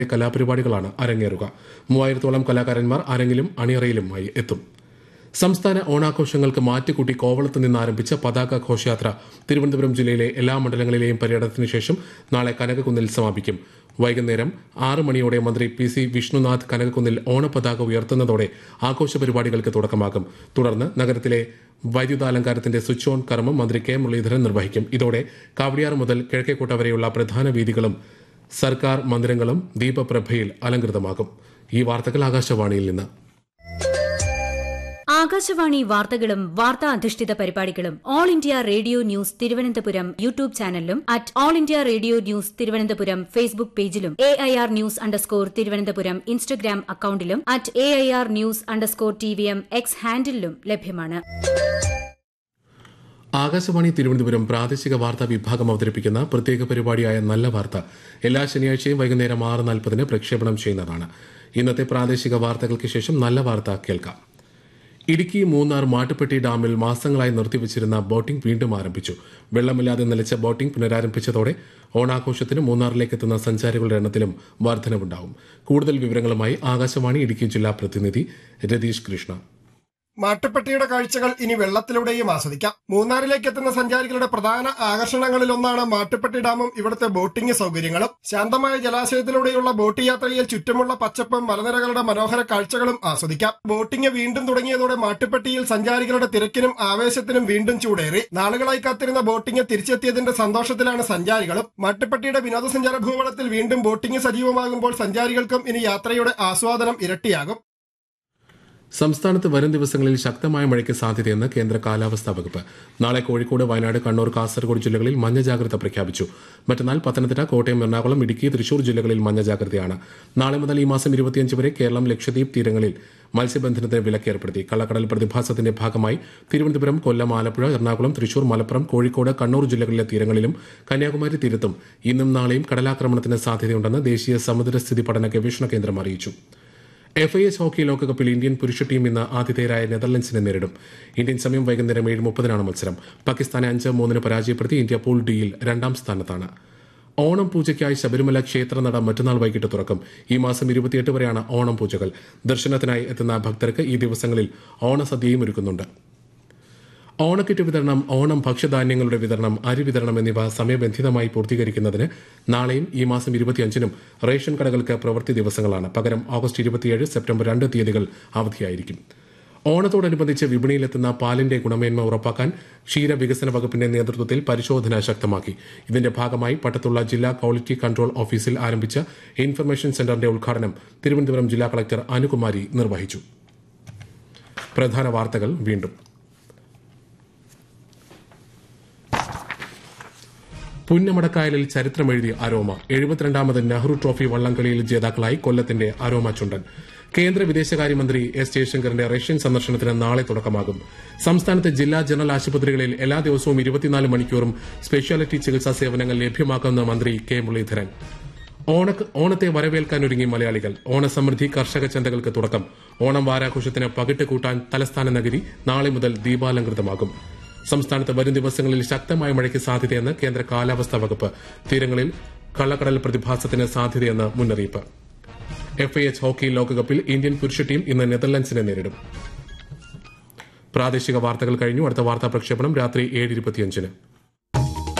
കലാപരിപാടികളാണ് അരങ്ങേറുക മൂവായിരത്തോളം കലാകാരന്മാർ അരങ്ങിലും അണിയറയിലുമായി എത്തും സംസ്ഥാന ഓണാഘോഷങ്ങൾക്ക് മാറ്റുകൂട്ടി കോവളത്ത് നിന്ന് ആരംഭിച്ച പതാക ഘോഷയാത്ര തിരുവനന്തപുരം ജില്ലയിലെ എല്ലാ മണ്ഡലങ്ങളിലെയും പര്യടനത്തിന് ശേഷം നാളെ കനകക്കുന്നിൽ സമാപിക്കും വൈകുന്നേരം ആറ് മണിയോടെ മന്ത്രി പി സി വിഷ്ണുനാഥ് കനകക്കുന്നിൽ ഓണപതാക ഉയർത്തുന്നതോടെ ആഘോഷ പരിപാടികൾക്ക് തുടക്കമാകും തുടർന്ന് നഗരത്തിലെ വൈദ്യുതാലങ്കാരത്തിന്റെ സ്വിച്ച് ഓൺ കർമ്മം മന്ത്രി കെ മുരളീധരൻ നിർവഹിക്കും ഇതോടെ കാവടിയാർ മുതൽ കിഴക്കേക്കോട്ട വരെയുള്ള പ്രധാന വീതികളും സർക്കാർ മന്ദിരങ്ങളും ദീപപ്രഭയിൽ അലങ്കൃതമാകും ഈ വാർത്തകൾ ആകാശവാണിയിൽ നിന്ന് ആകാശവാണി വാർത്തകളും വാർത്താ അധിഷ്ഠിത പരിപാടികളും All India Radio News Thiruvananthapuram YouTube ചാനലിലും at All India Radio News Thiruvananthapuram Facebook പേജിലും A I R news underscore Thiruvananthapuram Instagram അക്കൌണ്ടിലും at A I R news underscore T V M X ഹാൻഡിലും ലഭ്യമാണ് ആകാശവാണി തിരുവനന്തപുരം പ്രാദേശിക വാർത്താ വിഭാഗം അവതരിപ്പിക്കുന്ന പ്രത്യേക പരിപാടിയായ നല്ല വാർത്ത എല്ലാ ശനിയാഴ്ചയും വൈകുന്നേരം ആറ് നാൽപ്പതിന് പ്രക്ഷേപണം ചെയ്യുന്നതാണ് ഇന്നത്തെ പ്രാദേശിക വാർത്തകൾക്ക് ശേഷം നല്ല വാർത്ത കേൾക്കാം ഇടുക്കി മൂന്നാർ മാട്ടുപ്പെട്ടി ഡാമിൽ മാസങ്ങളായി നിർത്തിവച്ചിരുന്ന ബോട്ടിംഗ് വീണ്ടും ആരംഭിച്ചു വെള്ളമില്ലാതെ നിലച്ച ബോട്ടിംഗ് പുനരാരംഭിച്ചതോടെ ഓണാഘോഷത്തിന് മൂന്നാറിലേക്ക് എത്തുന്ന സഞ്ചാരികളുടെ എണ്ണത്തിലും വർധനവുണ്ടാവും കൂടുതൽ വിവരങ്ങളുമായി ആകാശവാണി ഇടുക്കി ജില്ലാ പ്രതിനിധി രതീഷ് കൃഷ്ണ മാട്ടുപ്പെട്ടിയുടെ കാഴ്ചകൾ ഇനി വെള്ളത്തിലൂടെയും ആസ്വദിക്കാം മൂന്നാറിലേക്ക് എത്തുന്ന സഞ്ചാരികളുടെ പ്രധാന ആകർഷണങ്ങളിലൊന്നാണ് മാട്ടുപ്പെട്ടി ഡാമും ഇവിടുത്തെ ബോട്ടിംഗ് സൗകര്യങ്ങളും ശാന്തമായ ജലാശയത്തിലൂടെയുള്ള ബോട്ട് യാത്രയിൽ ചുറ്റുമുള്ള പച്ചപ്പും മലനിരകളുടെ മനോഹര കാഴ്ചകളും ആസ്വദിക്കാം ബോട്ടിംഗ് വീണ്ടും തുടങ്ങിയതോടെ മാട്ടുപ്പെട്ടിയിൽ സഞ്ചാരികളുടെ തിരക്കിനും ആവേശത്തിനും വീണ്ടും ചൂടേറി നാളുകളായി കാത്തിരുന്ന ബോട്ടിംഗ് തിരിച്ചെത്തിയതിന്റെ സന്തോഷത്തിലാണ് സഞ്ചാരികളും മാട്ടുപ്പെട്ടിയുടെ വിനോദസഞ്ചാര ഭൂപടത്തിൽ വീണ്ടും ബോട്ടിംഗ് സജീവമാകുമ്പോൾ സഞ്ചാരികൾക്കും ഇനി യാത്രയുടെ ആസ്വാദനം ഇരട്ടിയാകും സംസ്ഥാനത്ത് വരും ദിവസങ്ങളിൽ ശക്തമായ മഴയ്ക്ക് സാധ്യതയെന്ന് കേന്ദ്ര കാലാവസ്ഥാ വകുപ്പ് നാളെ കോഴിക്കോട് വയനാട് കണ്ണൂർ കാസർഗോഡ് ജില്ലകളിൽ മഞ്ഞ ജാഗ്രത പ്രഖ്യാപിച്ചു മറ്റന്നാൾ പത്തനംതിട്ട കോട്ടയം എറണാകുളം ഇടുക്കി തൃശൂർ ജില്ലകളിൽ മഞ്ഞ ജാഗ്രതയാണ് നാളെ മുതൽ ഈ മാസം ഇരുപത്തിയഞ്ച് വരെ കേരളം ലക്ഷദ്വീപ് തീരങ്ങളിൽ മത്സ്യബന്ധനത്തിന് വിലക്ക് ഏർപ്പെടുത്തി കള്ളക്കടൽ പ്രതിഭാസത്തിന്റെ ഭാഗമായി തിരുവനന്തപുരം കൊല്ലം ആലപ്പുഴ എറണാകുളം തൃശൂർ മലപ്പുറം കോഴിക്കോട് കണ്ണൂർ ജില്ലകളിലെ തീരങ്ങളിലും കന്യാകുമാരി തീരത്തും ഇന്നും നാളെയും കടലാക്രമണത്തിന് സാധ്യതയുണ്ടെന്ന് ദേശീയ സമുദ്രസ്ഥിതി പഠന ഗവേഷണ കേന്ദ്രം അറിയിച്ചു എഫ് ഐ എസ് ഹോക്കി ലോകകപ്പിൽ ഇന്ത്യൻ പുരുഷ ടീം ഇന്ന് ആതിഥേയരായ നെതർലൻഡ്സിനെ നേരിടും ഇന്ത്യൻ സമയം വൈകുന്നേരം ഏഴ് മുപ്പതിനാണ് മത്സരം പാകിസ്ഥാനെ അഞ്ച് മൂന്നിന് പരാജയപ്പെടുത്തി ഇന്ത്യ പൂൾ ഡിയിൽ രണ്ടാം സ്ഥാനത്താണ് ഓണം പൂജയ്ക്കായി ശബരിമല ക്ഷേത്രനട മറ്റന്നാൾ വൈകിട്ട് തുറക്കും ഈ മാസം ഇരുപത്തിയെട്ട് വരെയാണ് ഓണം പൂജകൾ ദർശനത്തിനായി എത്തുന്ന ഭക്തർക്ക് ഈ ദിവസങ്ങളിൽ ഓണസദ്യയും ഒരുക്കുന്നുണ്ട് ഓണക്കിറ്റ് വിതരണം ഓണം ഭക്ഷ്യധാന്യങ്ങളുടെ വിതരണം അരി വിതരണം എന്നിവ സമയബന്ധിതമായി പൂർത്തീകരിക്കുന്നതിന് നാളെയും ഈ മാസം ഇരുപത്തിയഞ്ചിനും റേഷൻ കടകൾക്ക് പ്രവൃത്തി ദിവസങ്ങളാണ് പകരം ഓഗസ്റ്റ് ഇരുപത്തിയേഴ് സെപ്റ്റംബർ രണ്ട് തീയതികൾ അവധിയായിരിക്കും ഓണത്തോടനുബന്ധിച്ച് വിപണിയിലെത്തുന്ന പാലിന്റെ ഗുണമേന്മ ഉറപ്പാക്കാൻ ക്ഷീര വികസന വകുപ്പിന്റെ നേതൃത്വത്തിൽ പരിശോധന ശക്തമാക്കി ഇതിന്റെ ഭാഗമായി പട്ടത്തുള്ള ജില്ലാ ക്വാളിറ്റി കൺട്രോൾ ഓഫീസിൽ ആരംഭിച്ച ഇൻഫർമേഷൻ സെന്ററിന്റെ ഉദ്ഘാടനം തിരുവനന്തപുരം ജില്ലാ കളക്ടർ അനുകുമാരി നിർവഹിച്ചു പ്രധാന വാർത്തകൾ വീണ്ടും പുന്നമടക്കായലിൽ ചരിത്രമെഴുതിയ അരോമ എഴുപത്തിരണ്ടാമത് നെഹ്റു ട്രോഫി വള്ളംകളിയിൽ ജേതാക്കളായി കൊല്ലത്തിന്റെ അരോമ ചുണ്ടൻ കേന്ദ്ര വിദേശകാര്യമന്ത്രി എസ് ജയശങ്കറിന്റെ റഷ്യൻ സന്ദർശനത്തിന് നാളെ തുടക്കമാകും സംസ്ഥാനത്തെ ജില്ലാ ജനറൽ ആശുപത്രികളിൽ എല്ലാ ദിവസവും ഇരുപത്തിനാല് മണിക്കൂറും സ്പെഷ്യാലിറ്റി ചികിത്സാ സേവനങ്ങൾ ലഭ്യമാക്കുമെന്ന് മന്ത്രി കെ മുരളീധരൻ ഓണ- ഓണത്തെ വരവേൽക്കാനൊരുങ്ങി മലയാളികൾ ഓണസമൃദ്ധി കർഷക ചന്തകൾക്ക് തുടക്കം ഓണം വാരാഘോഷത്തിന് പകിട്ട് കൂട്ടാൻ തലസ്ഥാന നഗരി നാളെ മുതൽ ദീപാലങ്കൃതമാകും സംസ്ഥാനത്ത് വരും ദിവസങ്ങളിൽ ശക്തമായ മഴയ്ക്ക് സാധ്യതയെന്ന് കേന്ദ്ര കാലാവസ്ഥാ വകുപ്പ് തീരങ്ങളിൽ കള്ളക്കടൽ പ്രതിഭാസത്തിന് സാധ്യതയെന്ന് മുന്നറിയിപ്പ് എഫ് ഐ എച്ച് ഹോക്കി ലോകകപ്പിൽ ഇന്ത്യൻ പുരുഷ ടീം ഇന്ന് നെതർലൻഡ്സിനെ നേരിടും പ്രാദേശിക വാർത്തകൾ കഴിഞ്ഞു അടുത്ത വാർത്താ പ്രക്ഷേപണം രാത്രി ഏഴ് ഇരുപത്തിയഞ്ചിന്